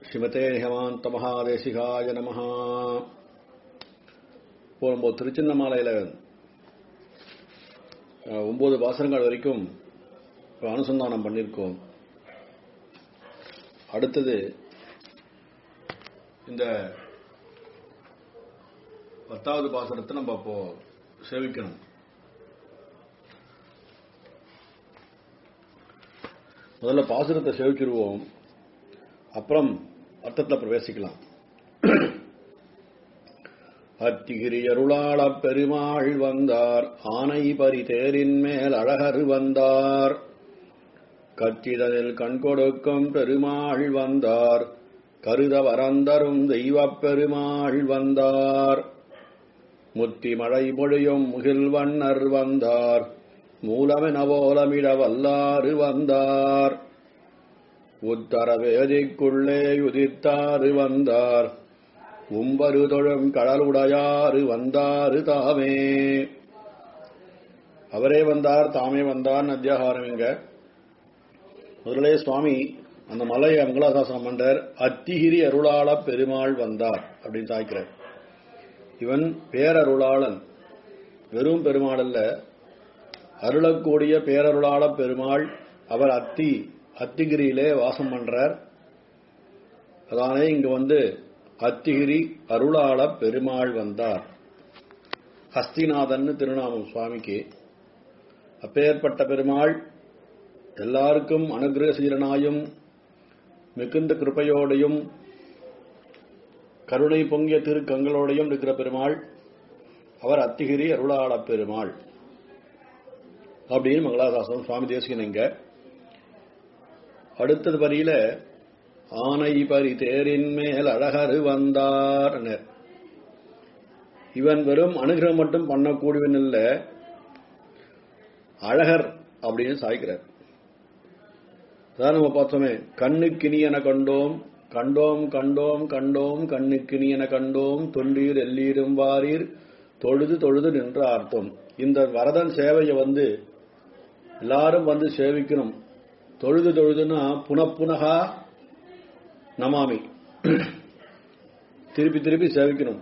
ஸ்ரீமதே ஹேமாந்த மகாதேசிகாய நம இப்போ நம்ம திருச்சின்னமாலையில் ஒன்பது பாசனங்கள் வரைக்கும் இப்ப அனுசந்தானம் பண்ணியிருக்கோம் அடுத்தது இந்த பத்தாவது பாசனத்தை நம்ம இப்போ சேவிக்கணும் முதல்ல பாசுரத்தை சேவிச்சிருவோம் அப்புறம் அர்த்தத்தில் பிரவேசிக்கலாம் அத்திகிரி அருளாளப் பெருமாள் வந்தார் ஆனை பரி தேரின் மேல் அழகர் வந்தார் கற்றிதனில் கண் கொடுக்கும் பெருமாள் வந்தார் கருத வரந்தரும் தெய்வப் பெருமாள் வந்தார் முத்தி மழை பொழியும் முகில் வண்ணர் வந்தார் மூலமென போலமிட வல்லாறு வந்தார் உத்தர வேதிக்குள்ளே உதித்தாறு வந்தார் உம்பரு தொழும் கடலுடையாறு வந்தாரு தாமே அவரே வந்தார் தாமே வந்தார் அத்தியாகாரம் இங்க முதலே சுவாமி அந்த மலை மங்களாசாசனம் பண்றார் அத்திகிரி அருளாள பெருமாள் வந்தார் அப்படின்னு சாய்க்கிறார் இவன் பேரருளாளன் வெறும் பெருமாள் அல்ல அருளக்கூடிய பேரருளாள பெருமாள் அவர் அத்தி அத்திகிரியிலே வாசம் பண்றார் அதானே இங்க வந்து அத்திகிரி அருளாள பெருமாள் வந்தார் ஹஸ்திநாதன் திருநாமம் சுவாமிக்கு அப்பேற்பட்ட பெருமாள் எல்லாருக்கும் அனுகிரகசீலனாயும் மிகுந்த கிருப்பையோடையும் கருணை பொங்கிய திருக்கங்களோடையும் இருக்கிற பெருமாள் அவர் அத்திகிரி அருளாள பெருமாள் அப்படின்னு மங்களாசாசனம் சுவாமி தேசிகன் இங்க அடுத்தது வரியில ஆனை பரி தேரின் மேல் அழகரு வந்தார் இவன் வெறும் அனுகிரகம் மட்டும் பண்ணக்கூடியவன் இல்ல அழகர் அப்படின்னு சாய்க்கிறார் அதான் நம்ம பார்த்தோமே கண்ணுக்கினியன கண்டோம் கண்டோம் கண்டோம் கண்டோம் கண்ணுக்கினியன கண்டோம் தொண்டீர் எல்லீரும் வாரீர் தொழுது தொழுது நின்ற அர்த்தம் இந்த வரதன் சேவையை வந்து எல்லாரும் வந்து சேவிக்கணும் தொழுது தொழுதுன்னா புனப்புனகா நமாமி திருப்பி திருப்பி சேவிக்கணும்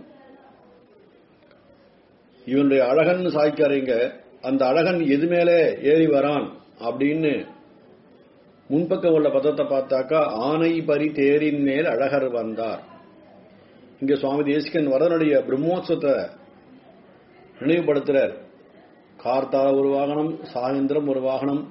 இவனுடைய அழகன் சாய்க்காரீங்க அந்த அழகன் எது மேலே ஏறி வரான் அப்படின்னு முன்பக்கம் உள்ள பதத்தை பார்த்தாக்கா ஆனை பரி தேரின் மேல் அழகர் வந்தார் இங்க சுவாமி தேசிகன் வரதனுடைய பிரம்மோத்சவத்தை நினைவுபடுத்துறார் கார்த்தால ஒரு வாகனம் சாயந்திரம் ஒரு வாகனம்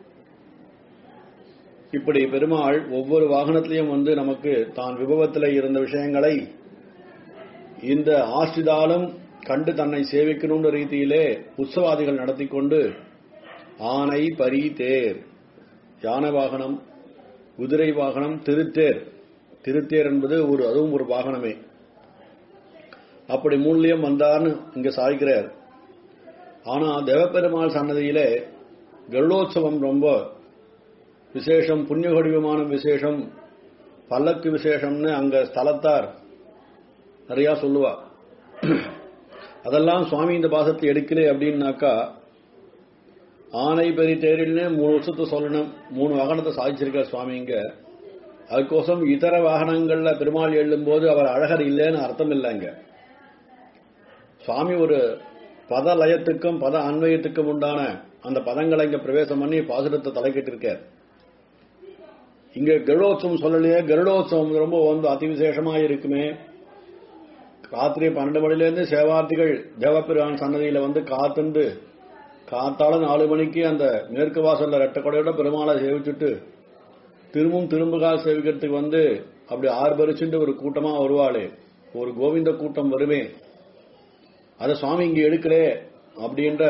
இப்படி பெருமாள் ஒவ்வொரு வாகனத்திலையும் வந்து நமக்கு தான் விபவத்தில் இருந்த விஷயங்களை இந்த ஆசிரிதாலும் கண்டு தன்னை சேவிக்கணுன்ற ரீதியிலே உற்சவாதிகள் நடத்தி கொண்டு ஆனை பரி தேர் யானை வாகனம் குதிரை வாகனம் திருத்தேர் திருத்தேர் என்பது ஒரு அதுவும் ஒரு வாகனமே அப்படி மூலியம் வந்தார்னு இங்க சாய்க்கிறார் ஆனா தேவப்பெருமாள் சன்னதியிலே கருடோத்சவம் ரொம்ப விசேஷம் புண்ணியகொடிவமான விசேஷம் பல்லக்கு விசேஷம்னு அங்க ஸ்தலத்தார் நிறைய சொல்லுவா அதெல்லாம் சுவாமி இந்த பாசத்தை எடுக்கல அப்படின்னாக்கா ஆனை பெரிய தேரில்னு மூணு வருஷத்தை சொல்லணும் மூணு வாகனத்தை சாதிச்சிருக்கார் சுவாமி இங்க அதுக்கோசம் இதர வாகனங்கள்ல பெருமாள் எழும் போது அவர் அழகர் இல்லைன்னு அர்த்தம் இல்லைங்க சுவாமி ஒரு பத லயத்துக்கும் பத அன்வயத்துக்கும் உண்டான அந்த பதங்களை இங்க பிரவேசம் பண்ணி பாசுரத்தை தலைக்கிட்டு இருக்கார் இங்க கருடோத்சவம் சொல்லலையே கருடோத்சவம் ரொம்ப வந்து அதிவிசேஷமா இருக்குமே ராத்திரி பன்னெண்டு மணிலேருந்து சேவார்த்திகள் தேவப்பிரான் சன்னதியில வந்து காத்துண்டு காத்தால நாலு மணிக்கு அந்த மேற்கு வாசல்ல ரெட்ட கொடையோட பெருமாளை சேவிச்சுட்டு திரும்பவும் திரும்புகால் சேவிக்கிறதுக்கு வந்து அப்படி ஆறு பறிச்சுட்டு ஒரு கூட்டமா வருவாளே ஒரு கோவிந்த கூட்டம் வருமே அத சுவாமி இங்க எடுக்கிறே அப்படின்ற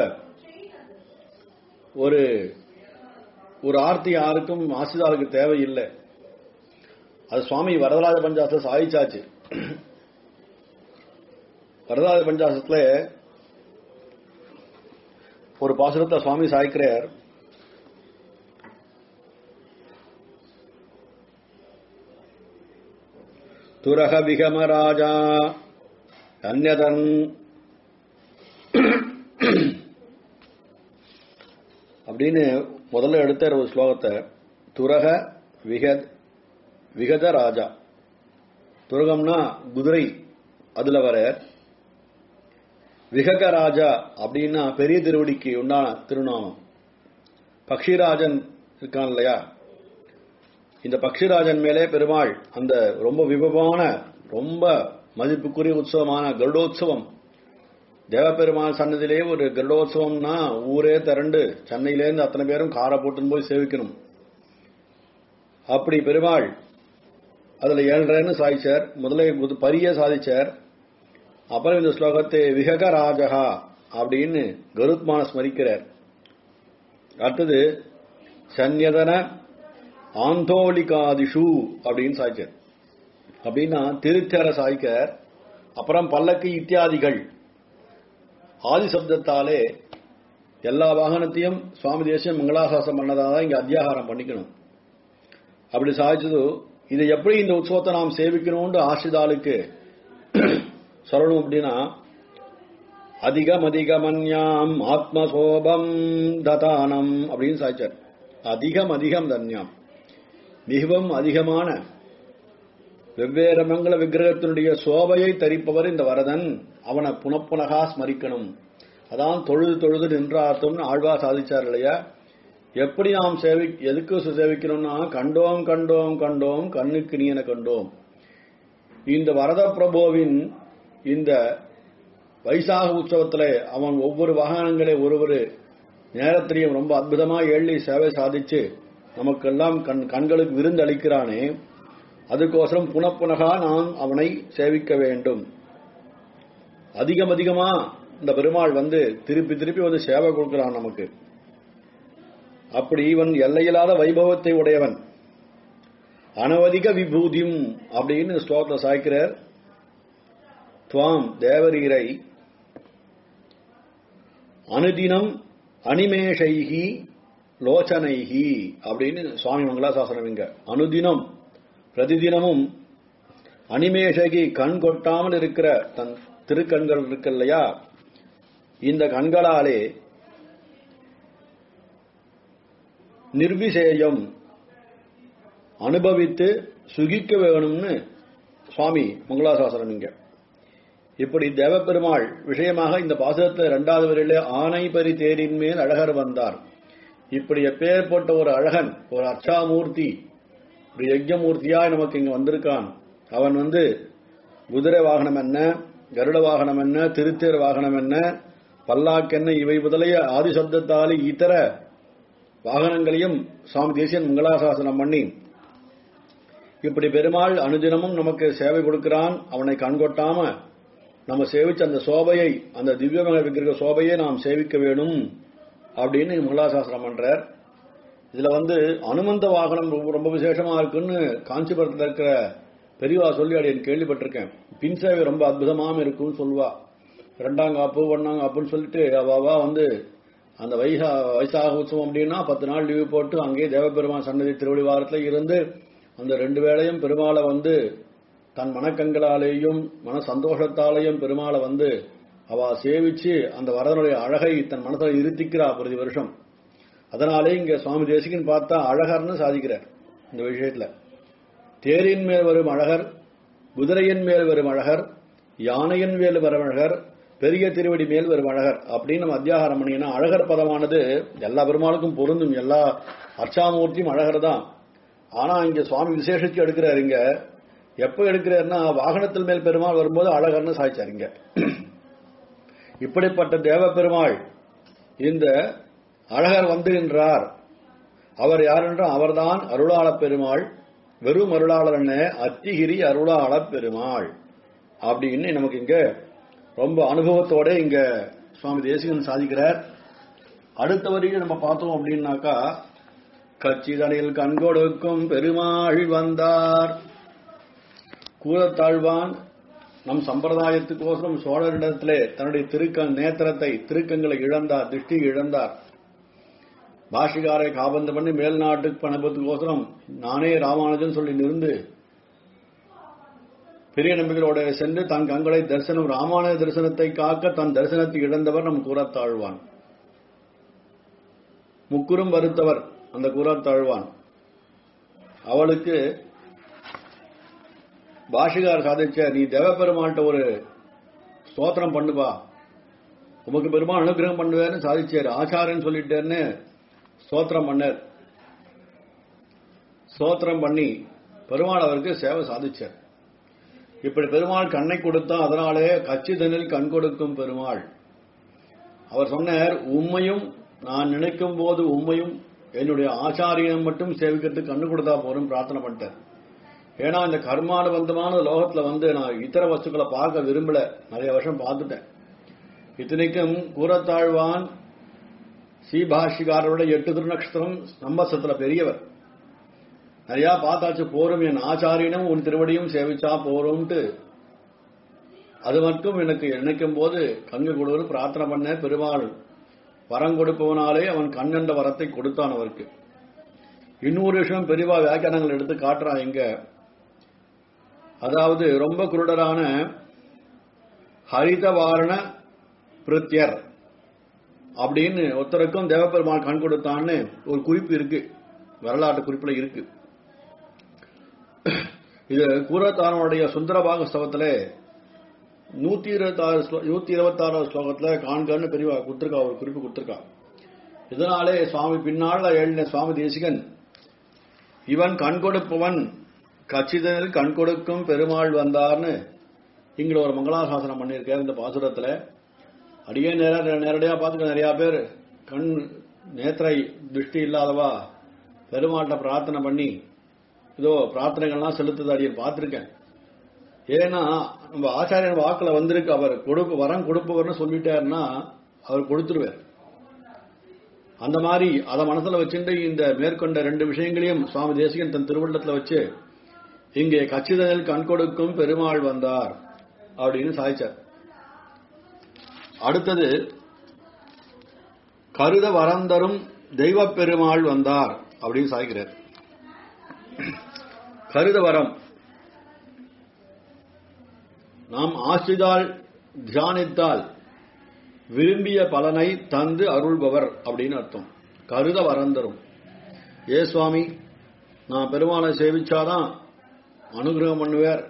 ஒரு ஒரு ஆர்த்தி யாருக்கும் ஆசிதாவுக்கு தேவையில்லை அது சுவாமி வரதராஜ பஞ்சாசத்தை சாதிச்சாச்சு வரதராஜ பஞ்சாசத்துல ஒரு பாசுரத்தை சுவாமி சாய்க்கிறார் துரக விகமராஜா அந்நதன் அப்படின்னு முதல்ல எடுத்தார் ஒரு ஸ்லோகத்தை துரக விகத் விகத ராஜா துருகம்னா குதிரை அதுல வர விகக ராஜா அப்படின்னா பெரிய திருவடிக்கு உண்டான திருநாமம் பக்ஷிராஜன் இருக்கான் இல்லையா இந்த பக்ஷிராஜன் மேலே பெருமாள் அந்த ரொம்ப விபவமான ரொம்ப மதிப்புக்குரிய உற்சவமான கருடோத்சவம் தேவபெருமாள் சன்னதியிலே ஒரு கருடோத்சவம்னா ஊரே திரண்டு சென்னையிலேருந்து அத்தனை பேரும் காரை போட்டுன்னு போய் சேவிக்கணும் அப்படி பெருமாள் அதுல ஏழ்றேன்னு சாதிச்சார் முதல்ல பரிய சாதிச்சார் அப்புறம் இந்த ஸ்லோகத்தை விகக ராஜகா அப்படின்னு கருத்மான ஸ்மரிக்கிறார் அடுத்தது சன்யதன ஆந்தோலிகாதிஷு அப்படின்னு சாய்ச்சார் அப்படின்னா திருத்தேர சாய்க்கார் அப்புறம் பல்லக்கு இத்தியாதிகள் ஆதி சப்தத்தாலே எல்லா வாகனத்தையும் சுவாமி தேசியம் மங்களாசாசம் பண்ணதாக இங்க அத்தியாகாரம் பண்ணிக்கணும் அப்படி சாதிச்சது இதை எப்படி இந்த உற்சவத்தை நாம் சேவிக்கணும்னு ஆசிரிதாளுக்கு சொல்லணும் அப்படின்னா அதிகம் அதிகமன்யாம் ஆத்மசோபம் ததானம் அப்படின்னு சாய்ச்சார் அதிகம் அதிகம் தன்யாம் மிகவும் அதிகமான வெவ்வேறு மங்கள விக்கிரகத்தினுடைய சோபையை தரிப்பவர் இந்த வரதன் அவனை புனப்புனகா ஸ்மரிக்கணும் அதான் தொழுது தொழுது நின்றார்த்தம்னு ஆழ்வா சாதிச்சார் இல்லையா எப்படி நாம் சேவி எதுக்கு சேவிக்கணும்னா கண்டோம் கண்டோம் கண்டோம் கண்ணுக்கு நீன கண்டோம் இந்த வரத பிரபுவின் இந்த வைசாக உற்சவத்துல அவன் ஒவ்வொரு வாகனங்களே ஒரு ஒரு நேரத்திலையும் ரொம்ப அற்புதமா எள்ளி சேவை சாதிச்சு நமக்கெல்லாம் கண் கண்களுக்கு விருந்து அளிக்கிறானே அதுக்கோசரம் புனப்புனகா நாம் அவனை சேவிக்க வேண்டும் அதிகம் அதிகமா இந்த பெருமாள் வந்து திருப்பி திருப்பி வந்து சேவை கொடுக்கிறான் நமக்கு அப்படி இவன் எல்லையில்லாத வைபவத்தை உடையவன் அனவதிக விபூதியும் அப்படின்னு ஸ்லோகத்தில் சாய்க்கிறார் துவாம் தேவரீரை அனுதினம் அனிமேஷைகி லோச்சனைகி அப்படின்னு சுவாமி மங்களாசாசனம் இங்க அனுதினம் பிரதிதினமும் அனிமேஷகி கண் கொட்டாமல் இருக்கிற தன் திருக்கண்கள் இருக்கு இல்லையா இந்த கண்களாலே நிர்விசேயம் அனுபவித்து சுகிக்க வேணும்னு சுவாமி மங்களாசாசனம் இங்க இப்படி தேவப்பெருமாள் விஷயமாக இந்த பாசகத்தை இரண்டாவது வரையிலே ஆனை பரி தேரின் மேல் அழகர் வந்தார் இப்படி எப்பேற்பட்ட ஒரு அழகன் ஒரு அர்ச்சாமூர்த்தி ஒரு யஜ்யமூர்த்தியாய் நமக்கு இங்க வந்திருக்கான் அவன் வந்து குதிரை வாகனம் என்ன கருட வாகனம் என்ன திருத்தேர் வாகனம் என்ன பல்லாக்கென்ன இவை முதலைய ஆதிசப்தத்தாலே இதர வாகனங்களையும் சுவாமி தேசியன் மங்களாசாசனம் பண்ணி இப்படி பெருமாள் அனுதினமும் நமக்கு சேவை கொடுக்கிறான் அவனை கண்கொட்டாம நம்ம சேவிச்ச அந்த சோபையை அந்த திவ்யமக விக்கிரக சோபையை நாம் சேவிக்க வேணும் அப்படின்னு மங்களாசாசனம் பண்றார் இதுல வந்து அனுமந்த வாகனம் ரொம்ப ரொம்ப விசேஷமா இருக்குன்னு காஞ்சிபுரத்தில் இருக்கிற பெரியவா சொல்லி அடி கேள்விப்பட்டிருக்கேன் பின் சேவை ரொம்ப அற்புதமாக இருக்கும்னு சொல்லுவா ரெண்டாம் காப்பு ஒன்னாம் காப்புன்னு சொல்லிட்டு அவாவா வந்து அந்த வைசா வைசாக உற்சவம் அப்படின்னா பத்து நாள் லீவு போட்டு அங்கேயே தேவபெருமான் சன்னதி திருவடிவாரத்தில் இருந்து அந்த ரெண்டு வேளையும் பெருமாளை வந்து தன் மனக்கண்களாலேயும் மன சந்தோஷத்தாலேயும் பெருமாளை வந்து அவ சேவிச்சு அந்த வரதனுடைய அழகை தன் மனதில் இருத்திக்கிறா பிரதி வருஷம் அதனாலே இங்க சுவாமி தேசிகன் பார்த்தா அழகர்னு சாதிக்கிறார் இந்த விஷயத்துல தேரின் மேல் வரும் அழகர் குதிரையின் மேல் வரும் அழகர் யானையின் மேல் வரும் அழகர் பெரிய திருவடி மேல் வரும் அழகர் அப்படின்னு நம்ம அத்தியாகாரம் பண்ணினா அழகர் பதமானது எல்லா பெருமாளுக்கும் பொருந்தும் எல்லா அர்ச்சாமூர்த்தியும் அழகர் தான் ஆனா இங்க சுவாமி விசேஷிச்சு எடுக்கிறார் இங்க எப்ப எடுக்கிறாருன்னா வாகனத்தில் மேல் பெருமாள் வரும்போது அழகர்னு சாய்ச்சார் இங்க இப்படிப்பட்ட தேவ பெருமாள் இந்த அழகர் வந்துகின்றார் அவர் யார் என்றால் அவர்தான் அருளாளப் பெருமாள் வெறும் அருளாளர் என்ன அத்திகிரி அருளாளப் பெருமாள் அப்படின்னு நமக்கு இங்க ரொம்ப அனுபவத்தோட இங்க சுவாமி தேசிகன் சாதிக்கிறார் அடுத்த வரியில் நம்ம பார்த்தோம் அப்படின்னாக்கா கச்சிதனில் கண்கொடுக்கும் பெருமாள் வந்தார் கூறத்தாழ்வான் நம் சம்பிரதாயத்துக்கோசரம் சோழரிடத்திலே தன்னுடைய திருக்க நேத்திரத்தை திருக்கங்களை இழந்தார் திருஷ்டி இழந்தார் பாஷிகாரை காபந்தம் பண்ணி மேல்நாட்டுக்கு பணப்பத்துக்கோசரம் நானே ராமானுஜன் சொல்லி நிருந்து பெரிய நம்பிகளோட சென்று தன் கண்களை தரிசனம் ராமானுஜ தரிசனத்தை காக்க தன் தரிசனத்தை இழந்தவர் நம் கூறத்தாழ்வான் முக்குறும் வருத்தவர் அந்த கூறத்தாழ்வான் அவளுக்கு பாஷிகார் சாதிச்ச நீ தேவபெருமான்ட்ட ஒரு ஸ்தோத்திரம் பண்ணுப்பா உமக்கு பெருமாள் அனுகிரகம் பண்ணுவேன்னு சாதிச்சார் ஆச்சாரன்னு சொல்லிட்டேன்னு ஸ்தோத்திரம் பண்ணார் ஸ்தோத்திரம் பண்ணி பெருமாள் அவருக்கு சேவை சாதிச்சார் இப்படி பெருமாள் கண்ணை கொடுத்தா அதனாலே கச்சிதனில் கண் கொடுக்கும் பெருமாள் அவர் சொன்னார் உண்மையும் நான் நினைக்கும் போது உண்மையும் என்னுடைய ஆச்சாரியனை மட்டும் சேவிக்கிறதுக்கு கண்ணு கொடுத்தா போரும் பிரார்த்தனை பண்ணிட்டார் ஏன்னா இந்த கர்மானுபந்தமான லோகத்துல வந்து நான் இத்தர வஸ்துக்களை பார்க்க விரும்பல நிறைய வருஷம் பார்த்துட்டேன் இத்தனைக்கும் கூறத்தாழ்வான் ஸ்ரீபாஷிகாரோட எட்டு திருநக்ஷத்திரம் சம்பசத்துல பெரியவர் நிறைய பார்த்தாச்சு போரும் என் ஆச்சாரியனும் உன் திருவடியும் சேவிச்சா போரும்ட்டு அது மட்டும் எனக்கு நினைக்கும் போது கண்ணு கொடுன்னு பிரார்த்தனை பண்ண பெருமாள் வரம் கொடுப்பவனாலே அவன் கண்ணென்ற வரத்தை கொடுத்தான் அவருக்கு இன்னொரு விஷயம் பெரியவா வியாக்கியானங்கள் எடுத்து காட்டுறான் இங்க அதாவது ரொம்ப குருடரான ஹரிதவாரண பிரித்யர் அப்படின்னு ஒருத்தருக்கும் தேவபெருமாள் கண் கொடுத்தான்னு ஒரு குறிப்பு இருக்கு வரலாற்று குறிப்புல இருக்கு இது கூரத்தானுடைய சுந்தரபாக ஸ்தவத்துல நூத்தி இருபத்தாறு நூத்தி இருபத்தாறாவது ஸ்லோகத்துல காண்கன்னு பெரியவா கொடுத்திருக்கா ஒரு குறிப்பு கொடுத்திருக்கா இதனாலே சுவாமி பின்னால எழுதின சுவாமி தேசிகன் இவன் கண் கொடுப்பவன் கச்சிதனில் கண் கொடுக்கும் பெருமாள் வந்தார்னு இங்க ஒரு மங்களாசாசனம் பண்ணியிருக்காரு இந்த பாசுரத்துல அடியே நேர நேரடியா பார்த்துக்க நிறைய பேர் கண் நேத்திரை திருஷ்டி இல்லாதவா பெருமாள்கிட்ட பிரார்த்தனை பண்ணி இதோ பிரார்த்தனைகள்லாம் செலுத்துது அடியன் பார்த்திருக்கேன் ஏன்னா நம்ம ஆச்சாரியன் வாக்குல வந்திருக்கு அவர் கொடுப்பு வரம் கொடுப்பவர்னு சொல்லிட்டாருன்னா அவர் கொடுத்துருவார் அந்த மாதிரி அதை மனசுல வச்சுட்டு இந்த மேற்கொண்ட ரெண்டு விஷயங்களையும் சுவாமி தேசிகன் தன் திருவள்ளத்துல வச்சு இங்கே கச்சிதனில் கண் கொடுக்கும் பெருமாள் வந்தார் அப்படின்னு சாதிச்சார் அடுத்தது கருத வரந்தரும் தெய்வ பெருமாள் வந்தார் அப்படின்னு சாய்க்கிறார் கருத வரம் நாம் ஆசிரிதால் தியானித்தால் விரும்பிய பலனை தந்து அருள்பவர் அப்படின்னு அர்த்தம் கருத வரந்தரும் ஏ சுவாமி நான் பெருமாளை சேவிச்சாதான் அனுகிரகம் பண்ணுவார்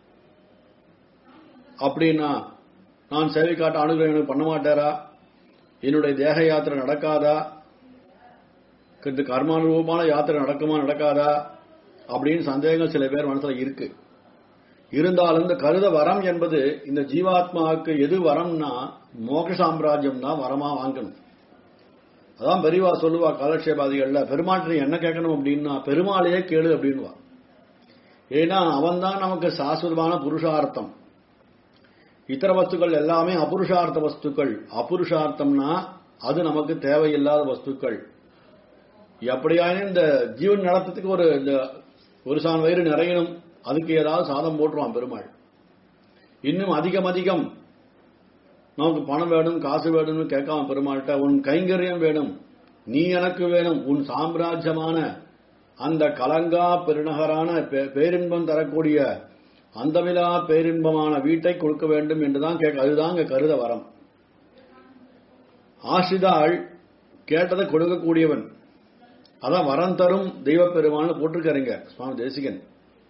அப்படின்னா நான் சேவை காட்ட அனுகிரகம் எனக்கு பண்ண மாட்டாரா என்னுடைய தேக யாத்திரை நடக்காதா இந்த கர்மானுரூபமான யாத்திரை நடக்குமா நடக்காதா அப்படின்னு சந்தேகம் சில பேர் மனசுல இருக்கு இருந்தாலும் இந்த கருத வரம் என்பது இந்த ஜீவாத்மாவுக்கு எது வரம்னா மோக சாம்ராஜ்யம் தான் வரமா வாங்கணும் அதான் பெரியவா சொல்லுவா காலக்ஷேபாதிகள்ல பெருமாள் என்ன கேட்கணும் அப்படின்னா பெருமாளையே கேளு அப்படின்வா ஏன்னா அவன் தான் நமக்கு சாஸ்வதமான புருஷார்த்தம் இத்தர வஸ்துக்கள் எல்லாமே அபுருஷார்த்த வஸ்துக்கள் அபுருஷார்த்தம்னா அது நமக்கு தேவையில்லாத வஸ்துக்கள் எப்படியான இந்த ஜீவன் நடத்துறதுக்கு ஒரு இந்த ஒரு சான் வயிறு நிறையணும் அதுக்கு ஏதாவது சாதம் போட்டுருவான் பெருமாள் இன்னும் அதிகம் அதிகம் நமக்கு பணம் வேணும் காசு வேணும்னு கேட்காம பெருமாள்கிட்ட உன் கைங்கரியம் வேணும் நீ எனக்கு வேணும் உன் சாம்ராஜ்யமான அந்த கலங்கா பெருநகரான பேரின்பம் தரக்கூடிய அந்தமிலா பேரின்பமான வீட்டை கொடுக்க வேண்டும் என்றுதான் கேட்க அதுதான் இங்க கருத வரம் ஆசிதாள் கேட்டதை கொடுக்கக்கூடியவன் அதான் வரம் தரும் தெய்வ பெருமான்னு போட்டிருக்காருங்க சுவாமி தேசிகன்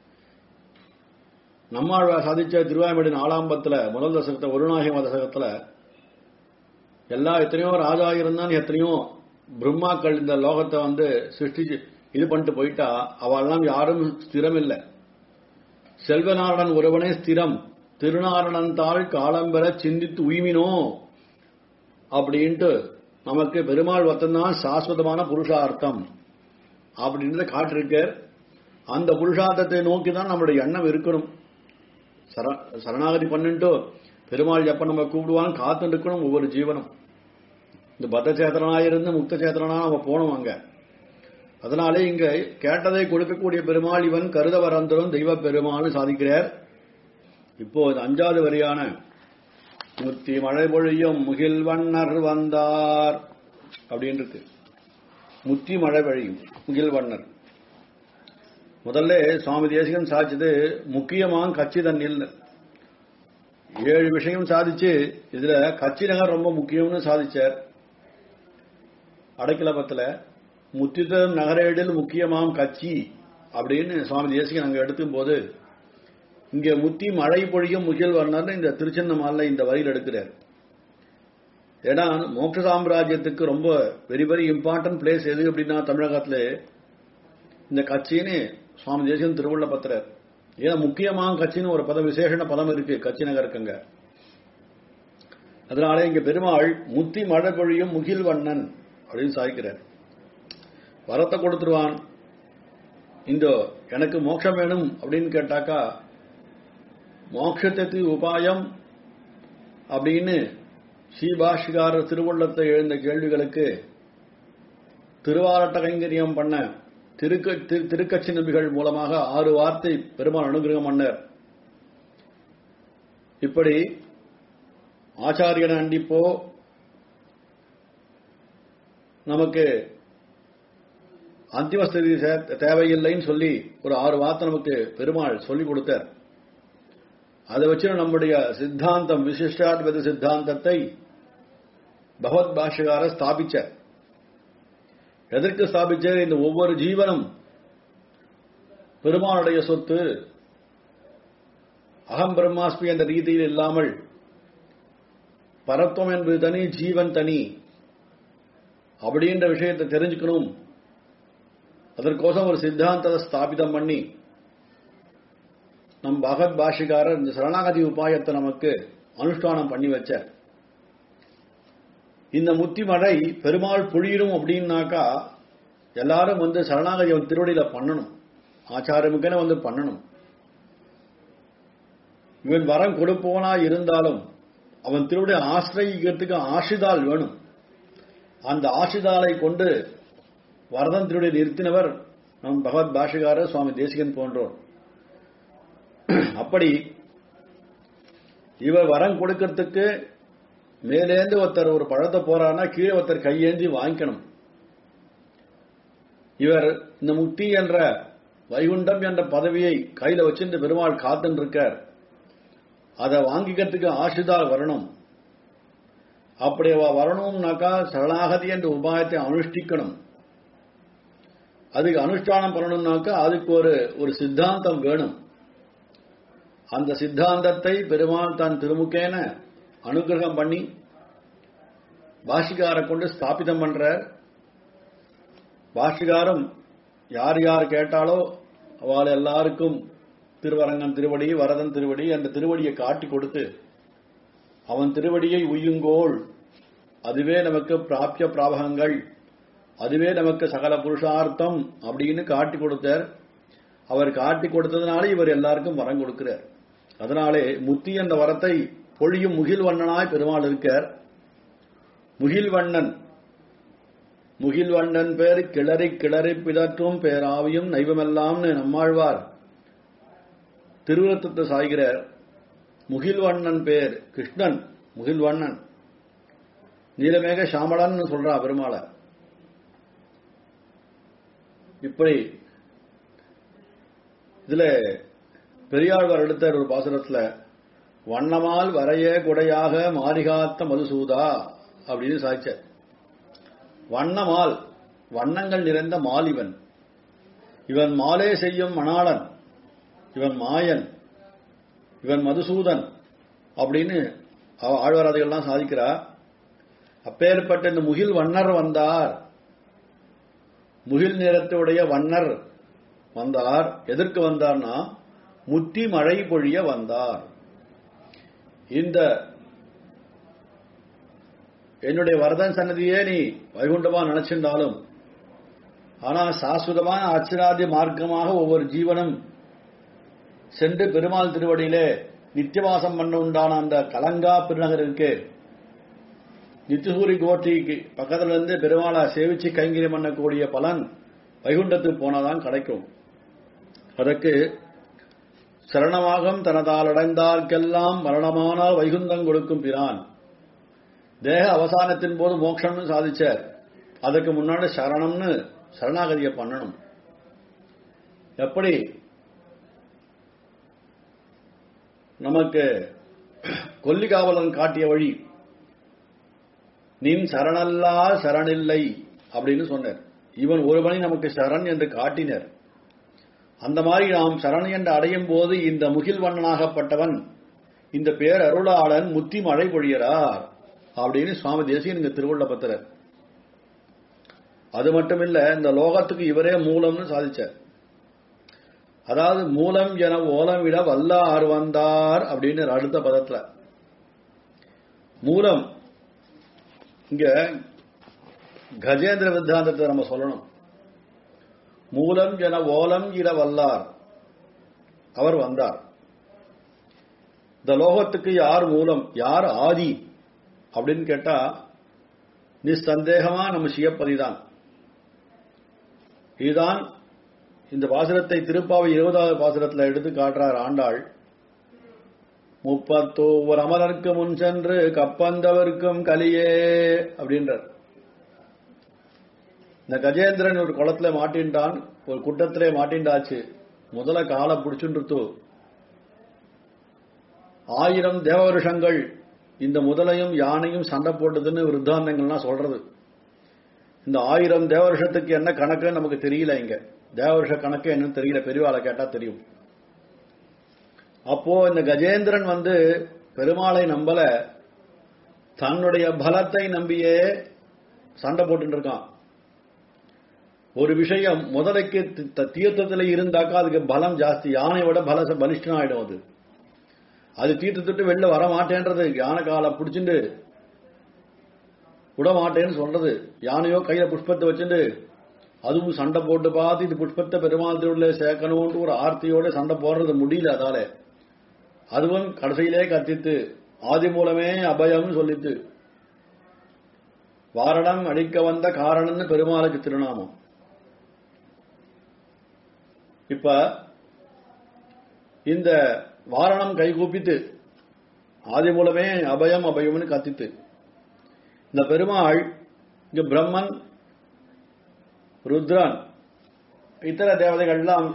நம்மாழ்வார் சாதிச்ச திருவாய்மொழி நாலாம்பத்துல முதல் தசகத்தை ஒருநாயக தசகத்துல எல்லா எத்தனையோ ராஜா இருந்தான் எத்தனையோ பிரம்மாக்கள் இந்த லோகத்தை வந்து சிருஷ்டிச்சு இது பண்ணிட்டு போயிட்டா அவெல்லாம் யாரும் ஸ்திரம் இல்லை செல்வநாரணன் ஒருவனே ஸ்திரம் திருநாரணன் தாள் காலம்பெற சிந்தித்து உய்மினோ அப்படின்ட்டு நமக்கு பெருமாள் வத்தந்தான் சாஸ்வதமான புருஷார்த்தம் அப்படின்றத காட்டிருக்கார் அந்த புருஷார்த்தத்தை நோக்கி தான் நம்மளுடைய எண்ணம் இருக்கணும் சரணாகதி பண்ணிட்டு பெருமாள் எப்ப நம்ம கூப்பிடுவான்னு காத்து இருக்கணும் ஒவ்வொரு ஜீவனம் இந்த பத்த சேத்திரனாயிருந்து முக்த சேத்திரனா நம்ம போனோம் அங்க அதனாலே இங்க கேட்டதை கொடுக்கக்கூடிய பெருமாள் இவன் கருத வரந்தரும் தெய்வ பெருமாள் சாதிக்கிறார் இப்போ அஞ்சாவது வரியான முத்தி மழை பொழியும் முகில் வண்ணர் வந்தார் அப்படின்னு இருக்கு முத்தி மழை பொழியும் முகில் வண்ணர் முதல்ல சுவாமி தேசிகன் சாதிச்சது முக்கியமாக கட்சி தண்ணில் ஏழு விஷயம் சாதிச்சு இதுல கட்சி நகர் ரொம்ப முக்கியம்னு சாதிச்சார் அடைக்கலபத்துல முத்திதம் நகரேடில் முக்கியமாம் கட்சி அப்படின்னு சுவாமி தேசிகன் அங்க எடுத்தும் போது இங்க முத்தி மழை பொழியும் முகில் வர்ணர்னு இந்த திருச்சின்னமால இந்த வரியில் எடுக்கிறார் ஏன்னா மோட்ச சாம்ராஜ்யத்துக்கு ரொம்ப வெரி வெரி இம்பார்ட்டன்ட் பிளேஸ் எது அப்படின்னா தமிழகத்துல இந்த கட்சின்னு சுவாமி தேசியம் திருவுள்ள பத்திரர் ஏன்னா முக்கியமான கட்சின்னு ஒரு பதம் விசேஷண பதம் இருக்கு கட்சி நகருக்குங்க அதனால இங்க பெருமாள் முத்தி மழை பொழியும் முகில் வண்ணன் அப்படின்னு சாய்க்கிறார் வரத்தை கொடுத்துருவான் இந்த எனக்கு மோட்சம் வேணும் அப்படின்னு கேட்டாக்கா மோட்சத்துக்கு உபாயம் அப்படின்னு ஸ்ரீபாஷிகாரர் திருவுள்ளத்தை எழுந்த கேள்விகளுக்கு திருவாரட்ட கைங்கரியம் பண்ண திருக்க திரு- திருக்கட்சி நபிகள் மூலமாக ஆறு வார்த்தை பெருமாள் அனுகிரகம் பண்ணார் இப்படி ஆச்சாரியனை அண்டிப்போ நமக்கு அந்திம ஸ்திதி சே- தேவையில்லைன்னு சொல்லி ஒரு ஆறு வார்த்தை நமக்கு பெருமாள் சொல்லி கொடுத்தார் அதை வச்சு நம்முடைய சித்தாந்தம் விசிஷ்டாத்வைத சித்தாந்தத்தை பகவத் பாஷகார ஸ்தாபிச்சார் எதற்கு ஸ்தாபிச்சார் இந்த ஒவ்வொரு ஜீவனும் பெருமாளுடைய சொத்து அகம் பிரம்மாஸ்மி என்ற ரீதியில் இல்லாமல் பரத்துவம் என்பது தனி ஜீவன் தனி அப்படின்ற விஷயத்தை தெரிஞ்சுக்கணும் அதற்கோசம் ஒரு சித்தாந்தத்தை ஸ்தாபிதம் பண்ணி நம் பகவத் பாஷிகாரர் இந்த சரணாகதி உபாயத்தை நமக்கு அனுஷ்டானம் பண்ணி வச்சார் இந்த முத்தி மழை பெருமாள் பொழியிடும் அப்படின்னாக்கா எல்லாரும் வந்து சரணாகதி அவன் திருவடியில பண்ணணும் ஆச்சாரமுக்கென வந்து பண்ணணும் இவன் வரம் கொடுப்பவனா இருந்தாலும் அவன் திருவடி ஆசிரயிக்கிறதுக்கு ஆசிதால் வேணும் அந்த ஆசிதாலை கொண்டு வரதன் திருவடியை நிறுத்தினவர் நம் பகவத் பாஷகாரர் சுவாமி தேசிகன் போன்றோர் அப்படி இவர் வரம் கொடுக்கறதுக்கு மேலேந்து ஒருத்தர் ஒரு பழத்தை போறாருன்னா கீழே ஒருத்தர் கையேந்தி வாங்கிக்கணும் இவர் இந்த முக்தி என்ற வைகுண்டம் என்ற பதவியை கையில வச்சிருந்து பெருமாள் காத்துன்னு இருக்கார் அதை வாங்கிக்கிறதுக்கு ஆசிதால் வரணும் அப்படி அவ வரணும்னாக்கா சரணாகதி என்ற உபாயத்தை அனுஷ்டிக்கணும் அதுக்கு அனுஷ்டானம் பண்ணணும்னாக்கா அதுக்கு ஒரு ஒரு சித்தாந்தம் வேணும் அந்த சித்தாந்தத்தை பெருமாள் தான் திருமுக்கேன அனுகிரகம் பண்ணி பாஷிகாரை கொண்டு ஸ்தாபிதம் பண்றார் பாஷிகாரம் யார் யார் கேட்டாலோ அவள் எல்லாருக்கும் திருவரங்கன் திருவடி வரதன் திருவடி அந்த திருவடியை காட்டி கொடுத்து அவன் திருவடியை உய்யுங்கோள் அதுவே நமக்கு பிராபிய பிராபகங்கள் அதுவே நமக்கு சகல புருஷார்த்தம் அப்படின்னு காட்டி கொடுத்தார் அவர் காட்டி கொடுத்ததுனால இவர் எல்லாருக்கும் வரம் கொடுக்கிறார் அதனாலே முத்தி என்ற வரத்தை பொழியும் முகில் வண்ணனாய் பெருமாள் இருக்கார் முகில் வண்ணன் முகில் வண்ணன் பேர் கிளறி கிளறி பிதற்றும் பேராவியும் நைவமெல்லாம்னு நம்மாழ்வார் திருவிழத்தத்தை சாய்கிறார் முகில்வண்ணன் பேர் கிருஷ்ணன் முகில்வண்ணன் நீலமேக சாமளன் சொல்றா பெருமாளை இப்படி இதுல பெரியாழ்வார் எடுத்தார் ஒரு பாசுரத்துல வண்ணமால் வரைய குடையாக மாரிகாத்த மதுசூதா அப்படின்னு சாய்ச்சார் வண்ணமால் வண்ணங்கள் நிறைந்த மால் இவன் இவன் மாலே செய்யும் மணாளன் இவன் மாயன் இவன் மதுசூதன் அப்படின்னு அவ- ஆழ்வாராதிகள்லாம் சாதிக்கிறா அப்பேற்பட்ட இந்த முகில் வண்ணர் வந்தார் முகில் நிறத்துடைய வண்ணர் வந்தார் எதற்கு வந்தார்னா முத்தி மழை பொழிய வந்தார் இந்த என்னுடைய வரதன் சன்னதியே நீ வைகுண்டமா நினைச்சிருந்தாலும் ஆனா சாஸ்வதமான அச்சராதி மார்க்கமாக ஒவ்வொரு ஜீவனும் சென்று பெருமாள் திருவடியிலே நித்தியவாசம் பண்ண உண்டான அந்த கலங்கா பெருநகர் இருக்கு நித்தியசூரி கோட்டிக்கு பக்கத்துல இருந்து பெருமாளை சேவிச்சு கைங்கரியம் பண்ணக்கூடிய பலன் வைகுண்டத்துக்கு போனாதான் கிடைக்கும் அதற்கு சரணமாகம் தனதால் அடைந்தார்க்கெல்லாம் மரணமானால் வைகுந்தம் கொடுக்கும் பிரான் தேக அவசானத்தின் போது மோட்சம்னு சாதிச்சார் அதுக்கு முன்னாடி சரணம்னு சரணாகதியை பண்ணணும் எப்படி நமக்கு கொல்லிகாவலன் காட்டிய வழி நின் சரணல்லா சரணில்லை அப்படின்னு சொன்னார் இவன் ஒருவனை நமக்கு சரண் என்று காட்டினர் அந்த மாதிரி நாம் சரண் என்று அடையும் போது இந்த முகில் வண்ணனாகப்பட்டவன் இந்த பேர் அருளாளன் முத்தி மழை பொழியறார் அப்படின்னு சுவாமி தேசியன் இங்க திருவுள்ள பத்திரர் அது மட்டும் இல்ல இந்த லோகத்துக்கு இவரே மூலம்னு சாதிச்சார் அதாவது மூலம் என ஓலமிட வல்லார் வந்தார் அப்படின்னு அடுத்த பதத்துல மூலம் இங்க கஜேந்திர வித்தாந்தத்தை நம்ம சொல்லணும் மூலம் என ஓலம் இட வல்லார் அவர் வந்தார் இந்த லோகத்துக்கு யார் மூலம் யார் ஆதி அப்படின்னு கேட்டா நிசந்தேகமா நம்ம சியப்பதிதான் இதுதான் இந்த பாசுரத்தை திருப்பாவை இருபதாவது பாசுரத்தில் எடுத்து காட்டுறார் ஆண்டாள் முப்பத்தோவர் அமரர்க்கு முன் சென்று கப்பந்தவர்க்கும் கலியே அப்படின்றார் இந்த கஜேந்திரன் ஒரு குளத்துல மாட்டின்றான் ஒரு குட்டத்திலே மாட்டின்றாச்சு முதல காலை பிடிச்சுட்டு ஆயிரம் தேவவருஷங்கள் இந்த முதலையும் யானையும் சண்டை போட்டதுன்னு விருத்தாந்தங்கள்லாம் சொல்றது இந்த ஆயிரம் தேவருஷத்துக்கு என்ன கணக்குன்னு நமக்கு தெரியல இங்க தேவருஷ கணக்கு என்னன்னு தெரியல பெரியவாளை கேட்டா தெரியும் அப்போ இந்த கஜேந்திரன் வந்து பெருமாளை நம்பல தன்னுடைய பலத்தை நம்பியே சண்டை போட்டு இருக்கான் ஒரு விஷயம் முதலைக்கு தீர்த்தத்தில் இருந்தாக்கா அதுக்கு பலம் ஜாஸ்தி யானையோட பல பலிஷ்டம் ஆயிடும் அது அது தீர்த்தத்துட்டு வெளில வர மாட்டேன்றது யானை காலை பிடிச்சிட்டு விட மாட்டேன்னு சொல்றது யானையோ கையில புஷ்பத்தை வச்சுட்டு அதுவும் சண்டை போட்டு பார்த்து இது புஷ்பத்தை பெருமாள் திருவிழா சேர்க்கணும்னு ஒரு ஆர்த்தியோட சண்டை போடுறது முடியல அதால அதுவும் கடைசியிலே கத்தித்து ஆதி மூலமே அபயம் சொல்லித்து வாரணம் அடிக்க வந்த காரணம்னு பெருமாளுக்கு திருநாமம் இப்ப இந்த வாரணம் கைகூப்பித்து ஆதி மூலமே அபயம் அபயம்னு கத்தித்து இந்த பெருமாள் இங்க பிரம்மன் ருத்ரன் இத்தர தேவதைகள்லாம்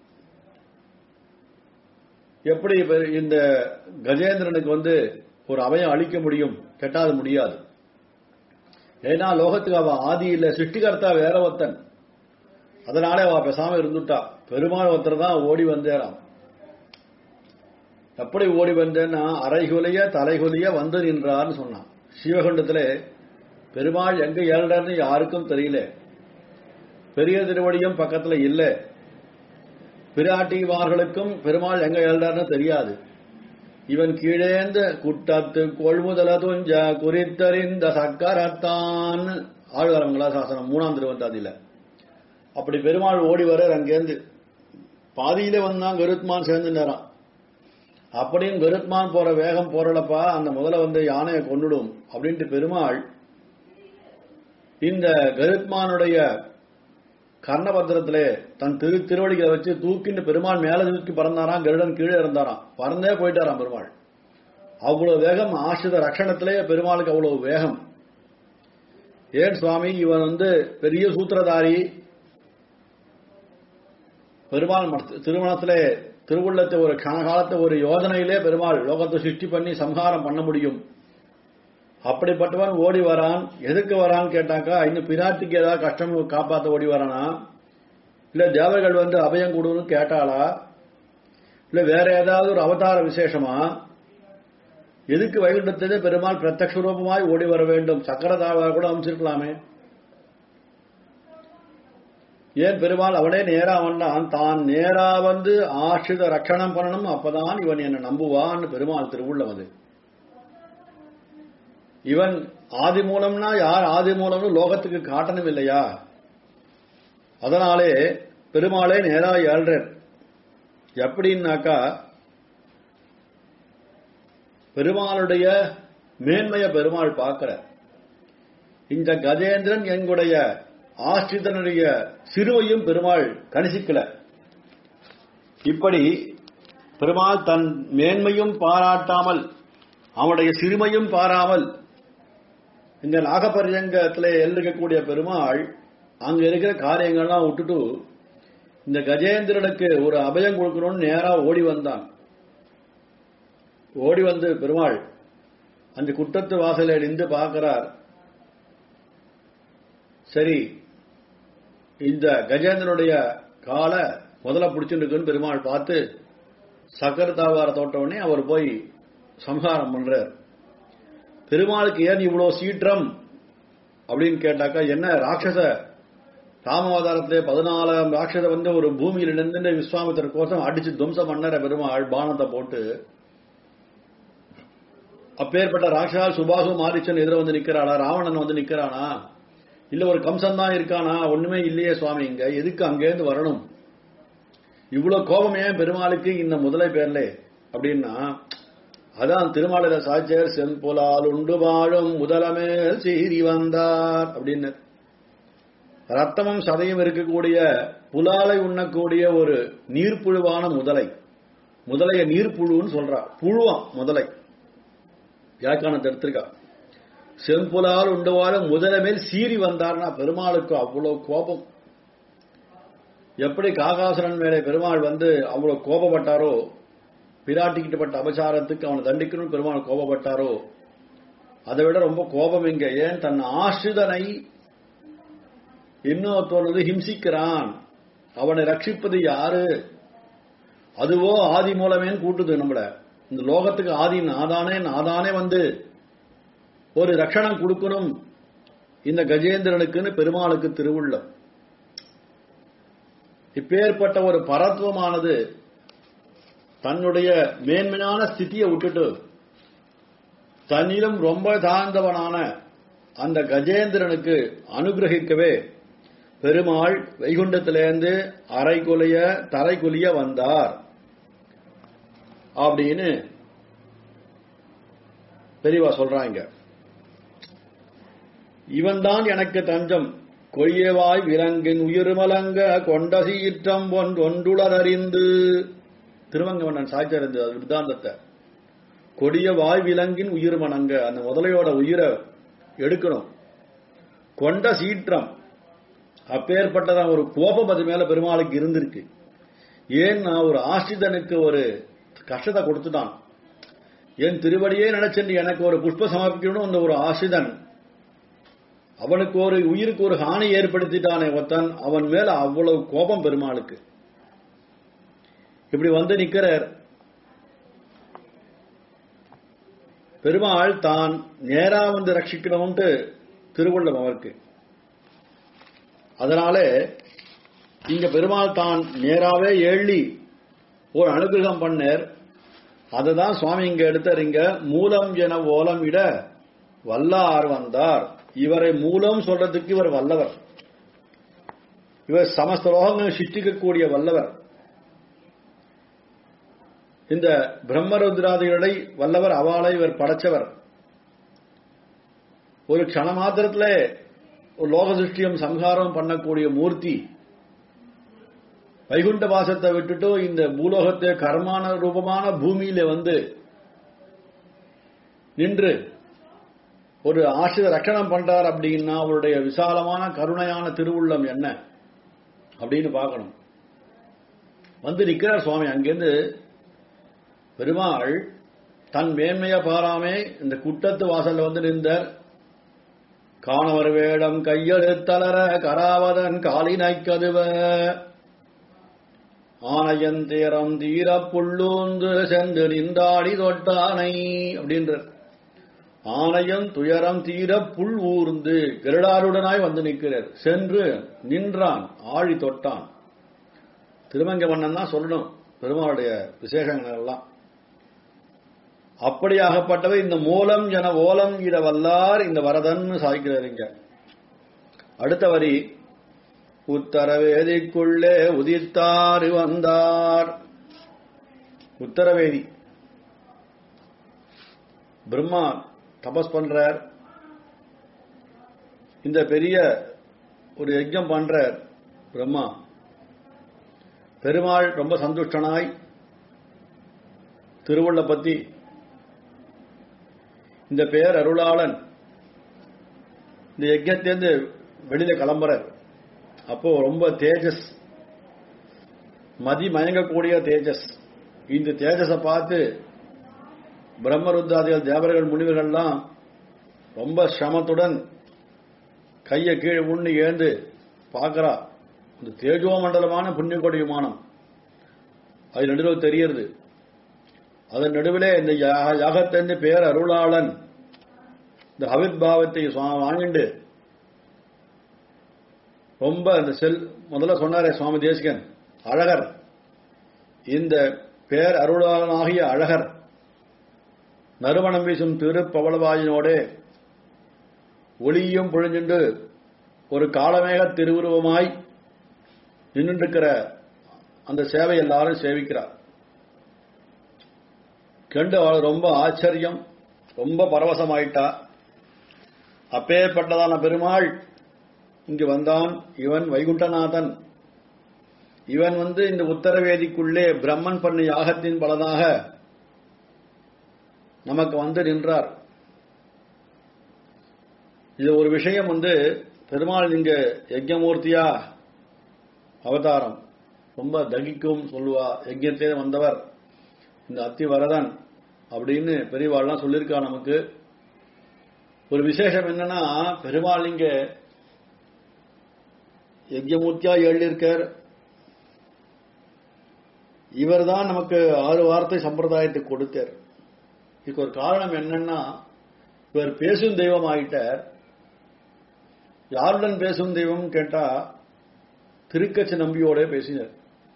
எப்படி இந்த கஜேந்திரனுக்கு வந்து ஒரு அபயம் அளிக்க முடியும் கெட்டாது முடியாது ஏன்னா லோகத்துக்கு அவ ஆதி இல்ல சிருஷ்டிகர்த்தா வேற ஒருத்தன் அதனாலே அவ பேசாம இருந்துட்டா பெருமாள் ஒருத்தர் தான் ஓடி வந்தேராம் எப்படி ஓடி வந்தேன்னா அரைகுலிய தலைகுலிய வந்து நின்றார்னு சொன்னான் சிவகண்டத்திலே பெருமாள் எங்க ஏழ்றார்னு யாருக்கும் தெரியல பெரிய திருவடியும் பக்கத்துல இல்ல பிராட்டிமார்களுக்கும் பெருமாள் எங்க ஏழ்றார்னு தெரியாது இவன் கீழேந்த குட்டத்து கொள்முதல துஞ்ச குறித்தறிந்த சக்கரத்தான் ஆழ்வாரங்களா சாசனம் மூணாம் திருவந்தாதியில அப்படி பெருமாள் ஓடி வர அங்கேருந்து பாதியில வந்தான் கருத்மான் சேர்ந்து நேரம் அப்படியும் கருத்மான் போற வேகம் போறலப்பா அந்த முதல்ல வந்து யானையை கொண்டுடும் அப்படின்ட்டு பெருமாள் இந்த கருத்மானுடைய கர்ணபத்திரத்திலே தன் திரு திருவடிகளை வச்சு தூக்கின்னு பெருமாள் மேல தூக்கி பறந்தாராம் கருடன் கீழே இருந்தாராம் பறந்தே போயிட்டாராம் பெருமாள் அவ்வளவு வேகம் ஆசிரித ரட்சணத்திலே பெருமாளுக்கு அவ்வளவு வேகம் ஏன் சுவாமி இவன் வந்து பெரிய சூத்திரதாரி பெருமாள் திருமணத்திலே திருவுள்ளத்தை ஒரு கணகாலத்தை ஒரு யோஜனையிலே பெருமாள் லோகத்தை சிருஷ்டி பண்ணி சம்ஹாரம் பண்ண முடியும் அப்படிப்பட்டவன் ஓடி வரான் எதுக்கு வரான்னு கேட்டாக்கா இன்னும் பிராட்டிக்கு ஏதாவது கஷ்டம் காப்பாத்த ஓடி வரானா இல்ல தேவர்கள் வந்து அபயம் கொடுன்னு கேட்டாளா இல்ல வேற ஏதாவது ஒரு அவதார விசேஷமா எதுக்கு வைகுண்டத்திலே பெருமாள் பிரத்யக்ஷ ரூபமாய் ஓடி வர வேண்டும் சக்கரதாவா கூட அமைச்சிருக்கலாமே ஏன் பெருமாள் அவனே நேரா வந்தான் தான் நேரா வந்து ஆசிரித ரட்சணம் பண்ணணும் அப்பதான் இவன் என்ன நம்புவான்னு பெருமாள் திருவுள்ளம் அது இவன் ஆதி மூலம்னா யார் ஆதி மூலம்னு லோகத்துக்கு காட்டணும் இல்லையா அதனாலே பெருமாளே நேரா ஏழ்றார் எப்படின்னாக்கா பெருமாளுடைய மேன்மைய பெருமாள் பார்க்கிற இந்த கஜேந்திரன் எங்களுடைய ஆசிரிதனுடைய சிறுவையும் பெருமாள் கணிசிக்கல இப்படி பெருமாள் தன் மேன்மையும் பாராட்டாமல் அவனுடைய சிறுமையும் பாராமல் இந்த நாகபரியங்கத்தில் எழுதிக்கக்கூடிய பெருமாள் அங்க இருக்கிற காரியங்கள்லாம் விட்டுட்டு இந்த கஜேந்திரனுக்கு ஒரு அபயம் கொடுக்கணும்னு நேரா ஓடி வந்தான் ஓடி வந்து பெருமாள் அந்த குட்டத்து வாசல நின்று பார்க்கிறார் சரி இந்த கஜேந்திரனுடைய காலை முதல்ல பிடிச்சிருக்குன்னு பெருமாள் பார்த்து சக்கரத்தாவார தோட்டவுடனே அவர் போய் சம்ஹாரம் பண்றார் பெருமாளுக்கு ஏன் இவ்வளவு சீற்றம் அப்படின்னு கேட்டாக்கா என்ன ராட்சச ராமாவதாரத்திலே பதினாலாம் ராட்சத வந்து ஒரு பூமியில் நின்று விஸ்வாமித்திர கோசம் அடிச்சு துவம்சம் பண்ணற பெருமாள் பானத்தை போட்டு அப்பேற்பட்ட ராட்சா சுபாசு மாரிச்சன் எதிர வந்து நிக்கிறாளா ராவணன் வந்து நிக்கிறானா இல்ல ஒரு கம்சன் தான் இருக்கானா ஒண்ணுமே இல்லையே சுவாமி இங்க எதுக்கு அங்கேருந்து வரணும் இவ்வளவு கோபம் ஏன் பெருமாளுக்கு இந்த முதலை பேர்ல அப்படின்னா அதான் திருமாலிர சாட்சியர் செம்புலால் உண்டு வாழும் முதலமேல் சீறி வந்தார் அப்படின்னு ரத்தமும் சதையும் இருக்கக்கூடிய புலாலை உண்ணக்கூடிய ஒரு நீர்ப்புழுவான முதலை முதலைய நீர்ப்புழுன்னு சொல்றா புழுவாம் முதலை வியாக்கியானத்தை எடுத்திருக்கா செம்புலால் உண்டு வாழும் முதல மேல் சீறி வந்தார்னா பெருமாளுக்கு அவ்வளவு கோபம் எப்படி காகாசுரன் மேலே பெருமாள் வந்து அவ்வளவு கோபப்பட்டாரோ பிராட்டிக்கிட்டப்பட்ட அபசாரத்துக்கு அவனை தண்டிக்கணும்னு பெருமாள் கோபப்பட்டாரோ அதை விட ரொம்ப கோபம் இங்க ஏன் தன் ஆசிரிதனை இன்னொருத்தவன் வந்து ஹிம்சிக்கிறான் அவனை ரட்சிப்பது யாரு அதுவோ ஆதி மூலமேன்னு கூட்டுது நம்மள இந்த லோகத்துக்கு ஆதி நாதானே நாதானே வந்து ஒரு ரட்சணம் கொடுக்கணும் இந்த கஜேந்திரனுக்குன்னு பெருமாளுக்கு திருவுள்ளம் இப்பேற்பட்ட ஒரு பரத்துவமானது தன்னுடைய மேன்மையான ஸ்திதியை விட்டுட்டு தன்னிலும் ரொம்ப தாழ்ந்தவனான அந்த கஜேந்திரனுக்கு அனுகிரகிக்கவே பெருமாள் வைகுண்டத்திலேருந்து அரைக்குலைய தரைக்குலிய வந்தார் அப்படின்னு பெரியவா சொல்றாங்க இவன்தான் எனக்கு தஞ்சம் கொய்யவாய் விலங்கின் உயிர்மலங்க கொண்ட சீற்றம் ஒன்றுளரறிந்து திருவங்கவண்ணன் சாய்ச்சறிந்து அது வித்தாந்தத்தை கொடிய வாய் விலங்கின் உயிர் மணங்க அந்த முதலையோட உயிரை எடுக்கணும் கொண்ட சீற்றம் அப்பேற்பட்டதான் ஒரு கோபம் அது மேல பெருமாளுக்கு இருந்திருக்கு ஏன்னா ஒரு ஆசிரிதனுக்கு ஒரு கஷ்டத்தை கொடுத்துட்டான் என் திருவடியே நினைச்சென்று எனக்கு ஒரு புஷ்ப சமர்ப்பிக்கணும் அந்த ஒரு ஆசிரிதன் அவனுக்கு ஒரு உயிருக்கு ஒரு ஹானி ஏற்படுத்திட்டானே ஒருத்தன் அவன் மேல அவ்வளவு கோபம் பெருமாளுக்கு இப்படி வந்து நிக்கிறார் பெருமாள் தான் நேரா வந்து ரட்சிக்கணும்ட்டு திருவுள்ளம் அவருக்கு அதனால இங்க பெருமாள் தான் நேராவே ஏழி ஒரு அனுகிரகம் பண்ணார் அதுதான் சுவாமி இங்க எடுத்தார் இங்க மூலம் என ஓலம் இட வல்லார் வந்தார் இவரை மூலம் சொல்றதுக்கு இவர் வல்லவர் இவர் சமஸ்த லோகங்கள் சிருஷ்டிக்கக்கூடிய வல்லவர் இந்த பிரம்மருத்ராதிகளை வல்லவர் அவாளை இவர் படைச்சவர் ஒரு க்ஷண மாத்திரத்துல ஒரு லோக சிருஷ்டியம் சம்ஹாரம் பண்ணக்கூடிய மூர்த்தி வைகுண்ட வாசத்தை விட்டுட்டு இந்த பூலோகத்தை கர்மான ரூபமான பூமியில வந்து நின்று ஒரு ஆசிர ரட்சணம் பண்றார் அப்படின்னா அவருடைய விசாலமான கருணையான திருவுள்ளம் என்ன அப்படின்னு பார்க்கணும் வந்து நிக்கிறார் சுவாமி அங்கிருந்து பெருமாள் தன் மேன்மைய பாராமே இந்த குட்டத்து வாசல்ல வந்து நின்றார் காணவர் வேடம் கையெழுத்தலர கராவதன் காலினை கதுவ ஆனையந்தேரம் தீர புள்ளூந்து சென்று நின்றாடி தொட்டானை அப்படின்ற ஆனையம் துயரம் தீர புல் ஊர்ந்து கிரடாருடனாய் வந்து நிற்கிறார் சென்று நின்றான் ஆழி தொட்டான் திருமங்க மன்னன் தான் சொல்லணும் பெருமாளுடைய விசேஷங்கள் எல்லாம் அப்படியாகப்பட்டவை இந்த மூலம் என ஓலம் இட வல்லார் இந்த வரதன் சாய்க்கிறார் இங்க அடுத்த வரி உத்தரவேதிக்குள்ளே உதித்தாறு வந்தார் உத்தரவேதி பிரம்மா தபஸ் பண்றார் இந்த பெரிய ஒரு யஜ்ஞம் பண்றார் பிரம்மா பெருமாள் ரொம்ப சந்துஷ்டனாய் திருவள்ள பத்தி இந்த பேர் அருளாளன் இந்த யஜ்யத்திலிருந்து வெளியில கிளம்புறார் அப்போ ரொம்ப தேஜஸ் மதி மயங்கக்கூடிய தேஜஸ் இந்த தேஜஸை பார்த்து பிரம்மருத்தாதிகள் தேவர்கள் முனிவர்கள்லாம் ரொம்ப சிரமத்துடன் கையை கீழே உண்ணி ஏந்து பார்க்கறா இந்த தேஜோ மண்டலமான புண்ணியகோடி விமானம் அது நடுவில் தெரியறது அதன் நடுவிலே இந்த யா- யாகத்தின் பேர் அருளாளன் இந்த அவிர்பாவத்தை சுவா- வாங்கிண்டு ரொம்ப இந்த செல் முதல்ல சொன்னாரே சுவாமி தேசிகன் அழகர் இந்த பேர் அருளாளனாகிய அழகர் நறுமணம் வீசும் திருப்பவளவாயினோடே ஒளியும் பொழிஞ்சுண்டு ஒரு காலமேக திருவுருவமாய் நின்றுருக்கிற அந்த சேவை எல்லாரும் சேவிக்கிறார் கண்டு அவள் ரொம்ப ஆச்சரியம் ரொம்ப பரவசமாயிட்டா அப்பேற்பட்டதான பெருமாள் இங்கு வந்தான் இவன் வைகுண்டநாதன் இவன் வந்து இந்த உத்தரவேதிக்குள்ளே பிரம்மன் பண்ண யாகத்தின் பலனாக நமக்கு வந்து நின்றார் இது ஒரு விஷயம் வந்து பெருமாள் இங்க யஜ்ஞமூர்த்தியா அவதாரம் ரொம்ப தகிக்கும் சொல்லுவா யஜ்யத்தே வந்தவர் இந்த அத்திவரதன் அப்படின்னு பெரியவாள்லாம் சொல்லியிருக்கா நமக்கு ஒரு விசேஷம் என்னன்னா பெருமாள் இங்க யஜ்யமூர்த்தியா எழுதியிருக்கார் இவர் தான் நமக்கு ஆறு வார்த்தை சம்பிரதாயத்தை கொடுத்தார் இதுக்கு ஒரு காரணம் என்னன்னா இவர் பேசும் தெய்வம் ஆயிட்டார் யாருடன் பேசும் தெய்வம் கேட்டா திருக்கச்சி நம்பியோட பேசினார்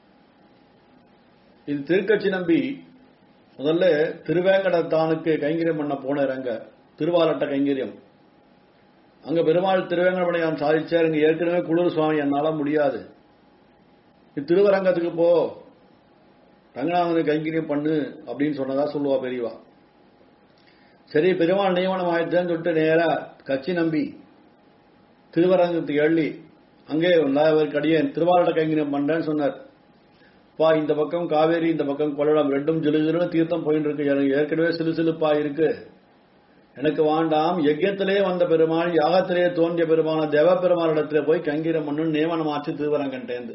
இது திருக்கச்சி நம்பி முதல்ல திருவேங்கடத்தானுக்கு கைங்கரியம் பண்ண போனார் அங்க திருவாலட்ட கைங்கரியம் அங்க பெருமாள் திருவேங்கடமணியான் சாதிச்சார் இங்க ஏற்கனவே குளிர் சுவாமி என்னால முடியாது நீ திருவரங்கத்துக்கு போ ரங்கநாதனுக்கு கைங்கரியம் பண்ணு அப்படின்னு சொன்னதா சொல்லுவா பெரியவா சரி பெருமாள் நியமனம் ஆயிடுச்சுன்னு சொல்லிட்டு நேரா கட்சி நம்பி திருவரங்கத்துக்கு எள்ளி அங்கே ஒரு கடியன் திருவாரூட கைங்கரியம் பண்றேன்னு சொன்னார் பா இந்த பக்கம் காவேரி இந்த பக்கம் கொள்ளலாம் ரெண்டும் ஜிலுஜிலுன்னு தீர்த்தம் போயிட்டு இருக்கு எனக்கு ஏற்கனவே சிலு சிலுப்பா இருக்கு எனக்கு வேண்டாம் யஜ்யத்திலே வந்த பெருமாள் யாகத்திலே தோன்றிய பெருமான தேவ பெருமாளிடத்துல போய் கங்கீரம் பண்ணு நியமனம் ஆச்சு திருவரங்கன்டேந்து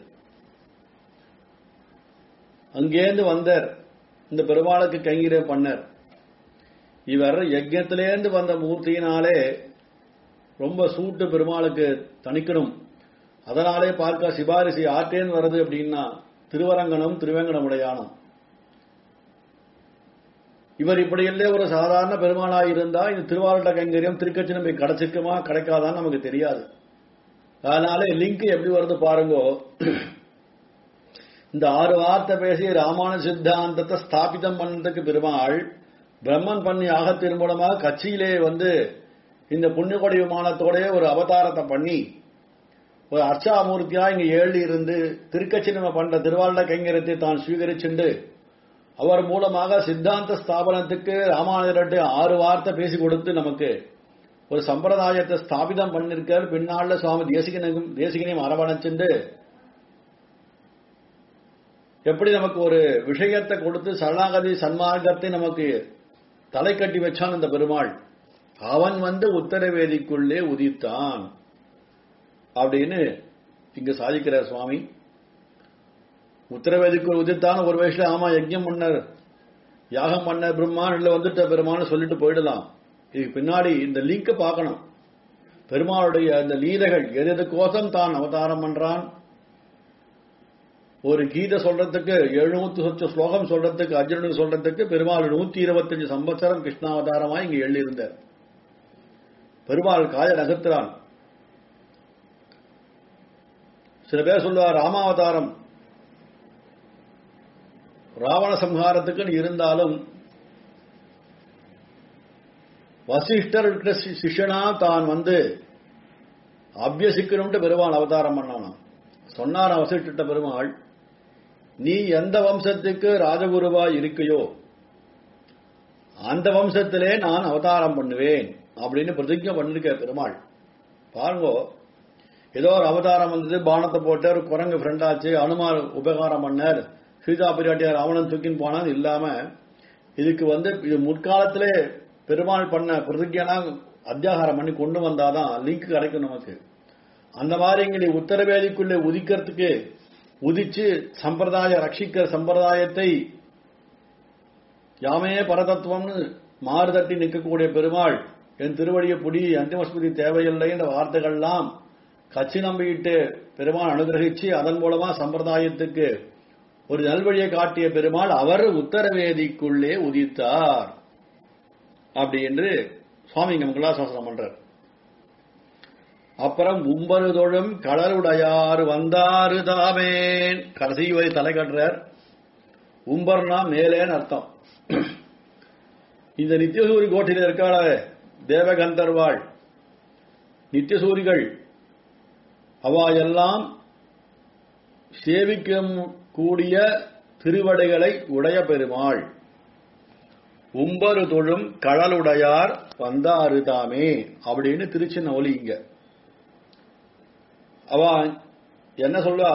அங்கேருந்து வந்தார் இந்த பெருமாளுக்கு கைங்கீரம் பண்ணார் இவர் யஜ்யத்திலேருந்து வந்த மூர்த்தியினாலே ரொம்ப சூட்டு பெருமாளுக்கு தணிக்கணும் அதனாலே பார்க்க சிபாரிசு ஆற்றேன்னு வருது அப்படின்னா திருவரங்கனும் திருவேங்கடமுடையானம் இவர் இப்படியில்லே ஒரு சாதாரண பெருமாளாக இருந்தா இந்த திருவாரூட்ட கைங்கரியம் திருக்கச்சி நம்பி கிடைச்சிருக்குமா கிடைக்காதான்னு நமக்கு தெரியாது அதனால லிங்க் எப்படி வருது பாருங்கோ இந்த ஆறு வார்த்தை பேசி ராமானு சித்தாந்தத்தை ஸ்தாபிதம் பண்ணதுக்கு பெருமாள் பிரம்மன் பண்ணி ஆகத்தின் மூலமாக கட்சியிலே வந்து இந்த புண்ணியகொடி விமானத்தோட ஒரு அவதாரத்தை பண்ணி ஒரு அர்ச்சாமூர்த்தியா இங்க ஏழு இருந்து திருக்கச்சி நம்ம பண்ற திருவாரூட கைங்கரியத்தை தான் ஸ்வீகரிச்சுண்டு அவர் மூலமாக சித்தாந்த ஸ்தாபனத்துக்கு ராமானுஜர்கிட்ட ஆறு வார்த்தை பேசி கொடுத்து நமக்கு ஒரு சம்பிரதாயத்தை ஸ்தாபிதம் பண்ணிருக்கார் பின்னால சுவாமி தேசிகனும் தேசிகனையும் அரவணைச்சுண்டு எப்படி நமக்கு ஒரு விஷயத்தை கொடுத்து சரணாகதி சன்மார்க்கத்தை நமக்கு தலை கட்டி வச்சான் இந்த பெருமாள் அவன் வந்து உத்தரவேதிக்குள்ளே உதித்தான் அப்படின்னு இங்க சாதிக்கிறார் சுவாமி உத்தரவேதிக்குள் உதித்தான் ஒரு வயசுல ஆமா யஜ்யம் பண்ணர் யாகம் பண்ண பிரம்மான் இல்ல வந்துட்ட பெருமான்னு சொல்லிட்டு போயிடலாம் இதுக்கு பின்னாடி இந்த லிங்க் பார்க்கணும் பெருமாளுடைய அந்த லீலைகள் எது எதுக்கோசம் தான் அவதாரம் பண்றான் ஒரு கீதை சொல்றதுக்கு எழுநூத்தி சொச்ச ஸ்லோகம் சொல்றதுக்கு அர்ஜுனனுக்கு சொல்றதுக்கு பெருமாள் நூத்தி இருபத்தஞ்சு சம்பத்சரம் கிருஷ்ணாவதாரமா இங்க எழுதியிருந்தார் பெருமாள் காய நகர்த்துறான் சில பேர் சொல்லுவார் ராமாவதாரம் ராவண சம்ஹாரத்துக்குன்னு இருந்தாலும் வசிஷ்டர் சிஷ்யனா தான் வந்து அபியசிக்கணும்ட்டு பெருமாள் அவதாரம் பண்ணானாம் சொன்னார் வசிஷ்ட பெருமாள் நீ எந்த வம்சத்துக்கு ராஜகுருவா இருக்கையோ அந்த வம்சத்திலே நான் அவதாரம் பண்ணுவேன் அப்படின்னு பிரதிஜை பண்ணிருக்க பெருமாள் பாருங்கோ ஏதோ ஒரு அவதாரம் வந்தது பானத்தை போட்டு ஒரு குரங்கு ஃப்ரெண்டாச்சு அனுமார் உபகாரம் பண்ணார் சீதா பிராட்டியார் ராவணன் தூக்கின்னு போனான் இல்லாம இதுக்கு வந்து இது முற்காலத்திலே பெருமாள் பண்ண பிரதிஜனா அத்தியாகாரம் பண்ணி கொண்டு வந்தாதான் லிங்க் கிடைக்கும் நமக்கு அந்த மாதிரி இங்க நீ உத்தரவேதிக்குள்ளே உதிக்கிறதுக்கு உதிச்சு சம்பிரதாய ரட்சிக்கிற சம்பிரதாயத்தை யாமே பரதத்துவம்னு மாறுதட்டி நிற்கக்கூடிய பெருமாள் என் திருவடிய புடி அந்திமஸ்மிருதி தேவையில்லை என்ற வார்த்தைகள்லாம் கட்சி நம்பிக்கிட்டு பெருமாள் அனுகிரகிச்சு அதன் மூலமா சம்பிரதாயத்துக்கு ஒரு நல்வழியை காட்டிய பெருமாள் அவர் உத்தரவேதிக்குள்ளே உதித்தார் அப்படி என்று சுவாமி இங்க மங்களாசாசனம் பண்றார் அப்புறம் உம்பருதொழும் கடலுடையார் வந்தாரு தாமேன் கடைசி வரை தலை கட்டுறார் உம்பர்னா மேலேன்னு அர்த்தம் இந்த நித்தியசூரி கோட்டில இருக்காள தேவகந்தர்வாள் நித்தியசூரிகள் அவா எல்லாம் சேவிக்கும் கூடிய திருவடைகளை உடைய பெருமாள் உம்பரு தொழும் கடலுடையார் வந்தாரு தாமே அப்படின்னு திருச்சின்ன ஒலி இங்க அவ என்ன சொல்றா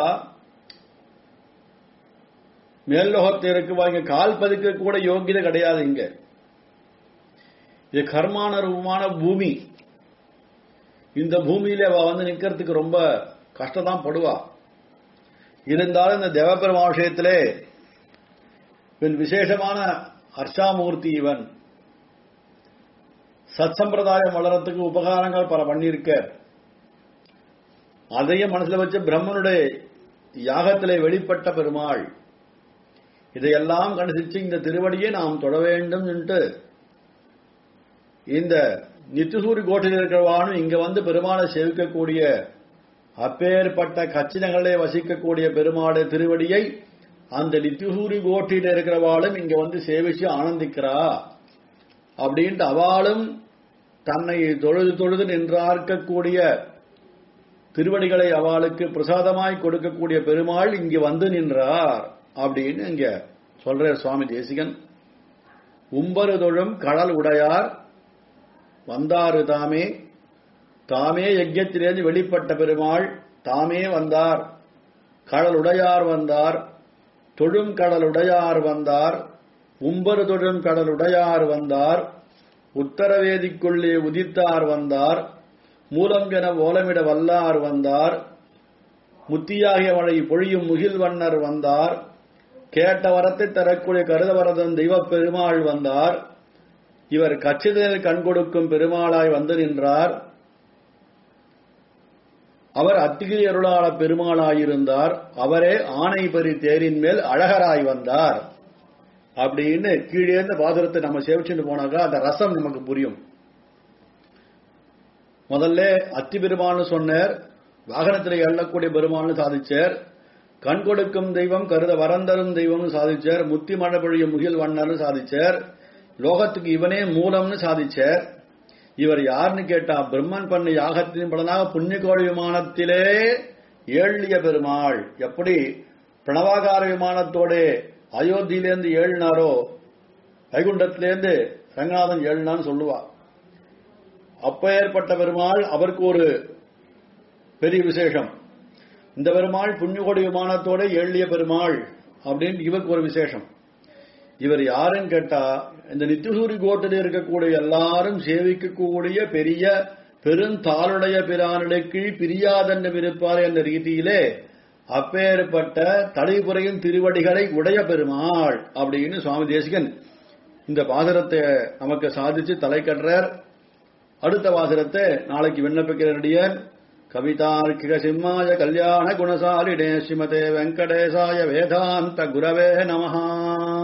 மேல்லோகத்திற்கு வாங்க கால் பதிக்க கூட யோகியதை கிடையாது இங்க இது கர்மான ரூபமான பூமி இந்த பூமியில அவ வந்து நிக்கிறதுக்கு ரொம்ப கஷ்டதான் படுவா இருந்தாலும் இந்த தேவபெருமா விஷயத்திலே இவன் விசேஷமான அர்ச்சாமூர்த்தி இவன் சத் சம்பிரதாயம் வளரத்துக்கு உபகாரங்கள் பல பண்ணியிருக்க அதையும் மனசுல வச்சு பிரம்மனுடைய யாகத்திலே வெளிப்பட்ட பெருமாள் இதையெல்லாம் கண்டுசிச்சு இந்த திருவடியை நாம் தொட வேண்டும் என்று இந்த நித்திசூரி கோட்டில் இருக்கிறவானும் இங்க வந்து பெருமாளை சேவிக்கக்கூடிய அப்பேற்பட்ட கச்சினங்களே வசிக்கக்கூடிய பெருமாளை திருவடியை அந்த நித்திசூரி கோட்டில் இருக்கிறவாளும் இங்க வந்து சேவிச்சு ஆனந்திக்கிறா அப்படின்ட்டு அவளும் தன்னை தொழுது தொழுது நின்றார்க்கக்கூடிய திருவடிகளை அவளுக்கு பிரசாதமாய் கொடுக்கக்கூடிய பெருமாள் இங்கு வந்து நின்றார் அப்படின்னு இங்க சொல்ற சுவாமி தேசிகன் உம்பரு தொழும் கடல் உடையார் வந்தாரு தாமே தாமே யஜ்யத்திலிருந்து வெளிப்பட்ட பெருமாள் தாமே வந்தார் கடலுடையார் வந்தார் தொழும் கடலுடையார் வந்தார் உம்பரு தொழும் கடலுடையார் வந்தார் உத்தரவேதிக்குள்ளே உதித்தார் வந்தார் மூலம் என ஓலமிட வல்லார் வந்தார் முத்தியாகிய மழை பொழியும் முகில் வண்ணர் வந்தார் கேட்ட வரத்தை தரக்கூடிய கருதவரதன் தெய்வப் பெருமாள் வந்தார் இவர் கச்சிதனில் கண் கொடுக்கும் பெருமாளாய் வந்து நின்றார் அவர் அத்திகிரி அருளாள பெருமாளாயிருந்தார் அவரே ஆணை பரி தேரின் மேல் அழகராய் வந்தார் அப்படின்னு கீழே இருந்து பாதுரத்தை நம்ம சேவிச்சுட்டு போனாக்கா அந்த ரசம் நமக்கு புரியும் முதல்ல அத்தி பெருமான்னு சொன்னார் வாகனத்தில் எழக்கூடிய பெருமான்னு சாதிச்சார் கண் கொடுக்கும் தெய்வம் கருத வரந்தரும் தெய்வம்னு சாதிச்சார் முத்தி மழை பொழியும் முகில் வண்ணர்னு சாதிச்சார் லோகத்துக்கு இவனே மூலம்னு சாதிச்சார் இவர் யாருன்னு கேட்டா பிரம்மன் பண்ண யாகத்தின் பலனாக புண்ணியகோடி விமானத்திலே ஏழிய பெருமாள் எப்படி பிரணவாகார விமானத்தோட அயோத்தியிலேருந்து ஏழினாரோ வைகுண்டத்திலேருந்து ரங்கநாதன் ஏழினான்னு சொல்லுவா அப்ப ஏற்பட்ட பெருமாள் அவருக்கு ஒரு பெரிய விசேஷம் இந்த பெருமாள் புண்ணியகோடி விமானத்தோட ஏழிய பெருமாள் அப்படின்னு இவருக்கு ஒரு விசேஷம் இவர் யாருன்னு கேட்டா இந்த நித்தியசூரி கோட்டில் இருக்கக்கூடிய எல்லாரும் சேவிக்கக்கூடிய பெரிய பெருந்தாளுடைய பிரானுடைக்கு பிரியாதன்னம் இருப்பார் என்ற ரீதியிலே அப்பேற்பட்ட தலைப்புறையும் திருவடிகளை உடைய பெருமாள் அப்படின்னு சுவாமி தேசிகன் இந்த பாசுரத்தை நமக்கு சாதிச்சு தலை கட்டுறார் அடுத்த பாசுரத்தை நாளைக்கு விண்ணப்பிக்கிறடியர் கவிதார்க்கிக சிம்மாய கல்யாண குணசாலிடே ஸ்ரீமதே வெங்கடேசாய வேதாந்த குரவே நமஹா